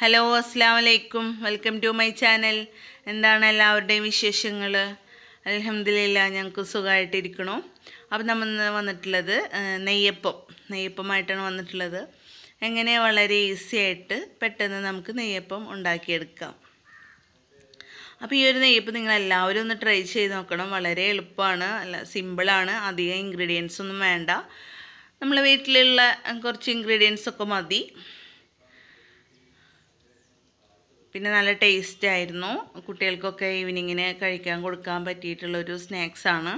hello അസ്സാം വലൈക്കും welcome to my channel എന്താണ് എല്ലാവരുടെയും വിശേഷങ്ങൾ അലഹമില്ല ഞങ്ങൾക്ക് സുഖമായിട്ടിരിക്കണു അപ്പം നമ്മൾ ഇന്ന് വന്നിട്ടുള്ളത് ആ, നെയ്യപ്പം നെയ്യപ്പമായിട്ടാണ് വന്നിട്ടുള്ളത് എങ്ങനെ വളരെ ഈസി ആയിട്ട് പെട്ടെന്ന് നമുക്ക് നെയ്യപ്പം ഉണ്ടാക്കിയെടുക്കാം അപ്പോൾ ഈ ഒരു നെയ്യപ്പം നിങ്ങൾ എല്ലാവരും ഒന്ന് ട്രൈ ചെയ്ത് നോക്കണം വളരെ എളുപ്പമാണ് അല്ല സിമ്പിളാണ് അധികം ഇൻഗ്രീഡിയൻസ് ഒന്നും വേണ്ട നമ്മൾ വീട്ടിലുള്ള കുറച്ച് ഇൻഗ്രീഡിയൻസ് ഒക്കെ മതി പിന്നെ നല്ല ടേസ്റ്റ് ആയിരുന്നു കുട്ടികൾക്കൊക്കെ ഈവനിങ്ങിന് കഴിക്കാൻ കൊടുക്കാൻ പറ്റിയിട്ടുള്ളൊരു സ്നാക്സാണ്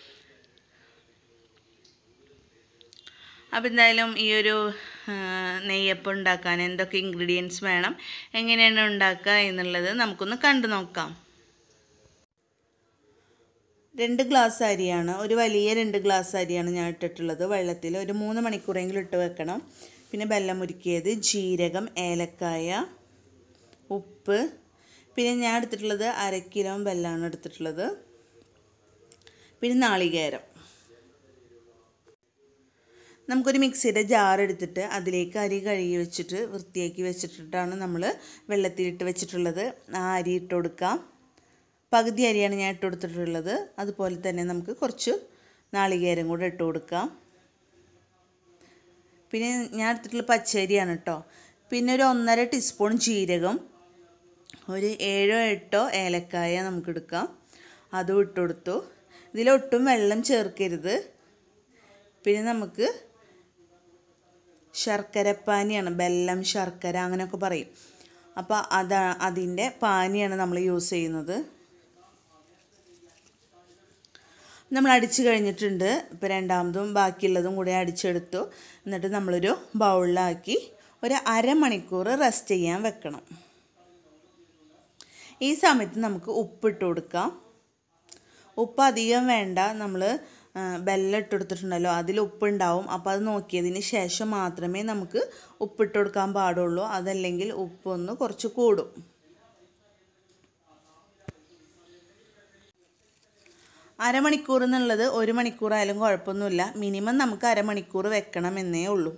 അപ്പോൾ എന്തായാലും ഈ ഒരു ആ, നെയ്യപ്പം ഉണ്ടാക്കാൻ എന്തൊക്കെ ഇൻഗ്രീഡിയൻസ് വേണം എങ്ങനെയാണ് ഉണ്ടാക്കുക എന്നുള്ളത് നമുക്കൊന്ന് കണ്ടു നോക്കാം രണ്ട് ഗ്ലാസ് അരിയാണ് ഒരു വലിയ രണ്ട് ഗ്ലാസ് അരിയാണ് ഞാൻ ഇട്ടിട്ടുള്ളത് വെള്ളത്തിൽ ഒരു മൂന്ന് മണിക്കൂറെങ്കിലും ഇട്ട് വെക്കണം പിന്നെ വെള്ളം മുരുക്കിയത് ജീരകം ഏലക്കായ ഉപ്പ് പിന്നെ ഞാൻ എടുത്തിട്ടുള്ളത് അര കിലോ വെല്ലമാണ് എടുത്തിട്ടുള്ളത് പിന്നെ നാളികേരം നമുക്കൊരു മിക്സിയുടെ ജാർ എടുത്തിട്ട് അതിലേക്ക് അരി കഴുകി വെച്ചിട്ട് വൃത്തിയാക്കി വെച്ചിട്ടിട്ടാണ് നമ്മൾ വെള്ളത്തിലിട്ട് വെച്ചിട്ടുള്ളത് ആ അരി ഇട്ട് കൊടുക്കാം പകുതി അരിയാണ് ഞാൻ ഇട്ട് കൊടുത്തിട്ടുള്ളത് അതുപോലെ തന്നെ നമുക്ക് കുറച്ച് നാളികേരം കൂടെ ഇട്ട് കൊടുക്കാം പിന്നെ ഞാൻ എടുത്തിട്ടുള്ള പച്ചരിയാണ് കേട്ടോ പിന്നെ ഒരു ഒന്നര ടീസ്പൂൺ ജീരകം ഒരു ഏഴോ എട്ടോ ഏലക്കായ നമുക്ക് എടുക്കാം അതും ഇട്ട് കൊടുത്തു ഇതിലൊട്ടും വെള്ളം ചേർക്കരുത് പിന്നെ നമുക്ക് ശർക്കരപ്പാനിയാണ് ബെല്ലം ശർക്കര അങ്ങനെയൊക്കെ പറയും അപ്പോൾ അതാ അതിൻ്റെ പാനിയാണ് നമ്മൾ യൂസ് ചെയ്യുന്നത് നമ്മൾ അടിച്ച് കഴിഞ്ഞിട്ടുണ്ട് ഇപ്പോൾ രണ്ടാമതും ബാക്കിയുള്ളതും കൂടി അടിച്ചെടുത്തു എന്നിട്ട് നമ്മളൊരു ബൗളിലാക്കി ഒരു അരമണിക്കൂർ റെസ്റ്റ് ചെയ്യാൻ വെക്കണം ഈ സമയത്ത് നമുക്ക് ഉപ്പിട്ട് കൊടുക്കാം ഉപ്പ് അധികം വേണ്ട നമ്മൾ ബെല്ലം ഇട്ട് കൊടുത്തിട്ടുണ്ടല്ലോ അതിൽ ഉപ്പുണ്ടാവും അപ്പോൾ അത് നോക്കിയതിന് ശേഷം മാത്രമേ നമുക്ക് ഉപ്പിട്ട് കൊടുക്കാൻ പാടുള്ളൂ അതല്ലെങ്കിൽ ഉപ്പൊന്ന് കുറച്ച് കൂടും അരമണിക്കൂർ എന്നുള്ളത് ഒരു മണിക്കൂറായാലും കുഴപ്പമൊന്നുമില്ല മിനിമം നമുക്ക് അരമണിക്കൂർ വെക്കണം എന്നേ ഉള്ളൂ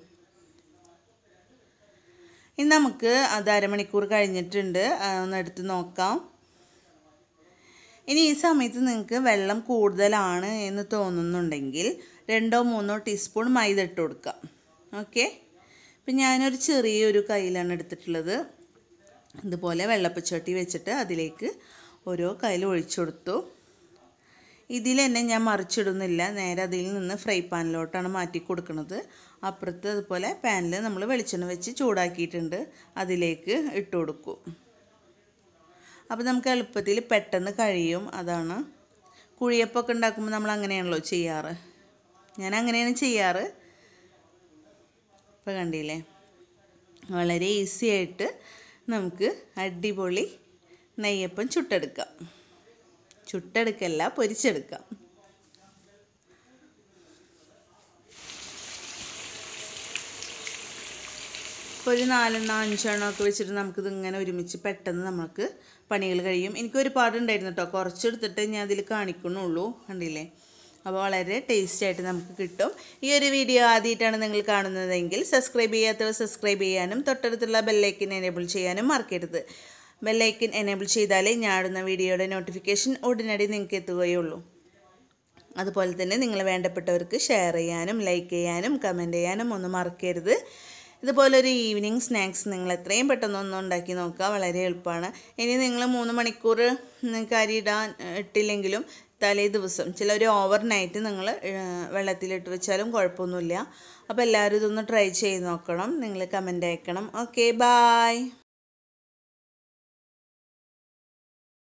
ഇനി നമുക്ക് അത് അരമണിക്കൂർ കഴിഞ്ഞിട്ടുണ്ട് ആ, ഒന്ന് എടുത്ത് നോക്കാം ഇനി ഈ സമയത്ത് നിങ്ങൾക്ക് വെള്ളം കൂടുതലാണ് എന്ന് തോന്നുന്നുണ്ടെങ്കിൽ രണ്ടോ മൂന്നോ ടീസ്പൂൺ മൈദ ഇട്ട് കൊടുക്കാം ഓക്കെ ഇപ്പം ഞാനൊരു ചെറിയൊരു കയ്യിലാണ് എടുത്തിട്ടുള്ളത് ഇതുപോലെ വെള്ളപ്പച്ചട്ടി വെച്ചിട്ട് അതിലേക്ക് ഓരോ കയ്യിൽ ഒഴിച്ചു കൊടുത്തു ഇതിൽ തന്നെ ഞാൻ മറിച്ചിടുന്നില്ല നേരെ അതിൽ നിന്ന് ഫ്രൈ പാനിലോട്ടാണ് മാറ്റി കൊടുക്കുന്നത് അപ്പുറത്ത് അതുപോലെ പാനിൽ നമ്മൾ വെളിച്ചെണ്ണ വെച്ച് ചൂടാക്കിയിട്ടുണ്ട് അതിലേക്ക് ഇട്ട് കൊടുക്കും അപ്പോൾ നമുക്ക് എളുപ്പത്തിൽ പെട്ടെന്ന് കഴിയും അതാണ് കുഴിയപ്പൊക്കെ ഉണ്ടാക്കുമ്പോൾ നമ്മൾ അങ്ങനെയാണല്ലോ ചെയ്യാറ് ഞാൻ അങ്ങനെയാണ് ചെയ്യാറ് ഇപ്പോൾ കണ്ടില്ലേ വളരെ ഈസി ആയിട്ട് നമുക്ക് അടിപൊളി നെയ്യപ്പം ചുട്ടെടുക്കാം ചുട്ടെടുക്കല്ല പൊരിച്ചെടുക്കാം ഇപ്പോൾ ഒരു നാലെണ്ണോ അഞ്ചെണ്ണോ ഒക്കെ വെച്ചിട്ട് നമുക്കിത് ഇങ്ങനെ ഒരുമിച്ച് പെട്ടെന്ന് നമുക്ക് പണികൾ കഴിയും എനിക്ക് ഒരുപാട് ഉണ്ടായിരുന്നു കേട്ടോ കുറച്ചെടുത്തിട്ട് ഞാൻ അതിൽ കാണിക്കണുള്ളൂ കണ്ടില്ലേ അപ്പോൾ വളരെ ടേസ്റ്റി ആയിട്ട് നമുക്ക് കിട്ടും ഈ ഒരു വീഡിയോ ആദ്യമായിട്ടാണ് നിങ്ങൾ കാണുന്നതെങ്കിൽ സബ്സ്ക്രൈബ് ചെയ്യാത്തവർ സബ്സ്ക്രൈബ് ചെയ്യാനും തൊട്ടടുത്തുള്ള ബെല്ലൈക്കൻ എനേബിൾ ചെയ്യാനും മറക്കരുത് ബെല്ലൈക്കൻ എനേബിൾ ചെയ്താലേ ഞാടുന്ന വീഡിയോയുടെ നോട്ടിഫിക്കേഷൻ ഉടനടി നിങ്ങൾക്ക് എത്തുകയുള്ളൂ അതുപോലെ തന്നെ നിങ്ങൾ വേണ്ടപ്പെട്ടവർക്ക് ഷെയർ ചെയ്യാനും ലൈക്ക് ചെയ്യാനും കമൻറ്റ് ചെയ്യാനും ഒന്നും മറക്കരുത് ഇതുപോലെ ഒരു ഈവനിങ് സ്നാക്സ് നിങ്ങൾ എത്രയും പെട്ടെന്ന് ഒന്ന് ഉണ്ടാക്കി നോക്കുക വളരെ എളുപ്പമാണ് ഇനി നിങ്ങൾ മൂന്ന് മണിക്കൂർ നിങ്ങൾക്ക് അരി ഇടാൻ ഏഹ്, ഇട്ടില്ലെങ്കിലും തലേ ദിവസം ചില ഒരു ഓവർ നൈറ്റ് നിങ്ങൾ വെള്ളത്തിലിട്ട് വെച്ചാലും കുഴപ്പമൊന്നുമില്ല അപ്പോൾ എല്ലാവരും ഇതൊന്ന് ട്രൈ ചെയ്ത് നോക്കണം നിങ്ങൾ കമൻറ്റ് അയക്കണം ഓക്കെ ബായ്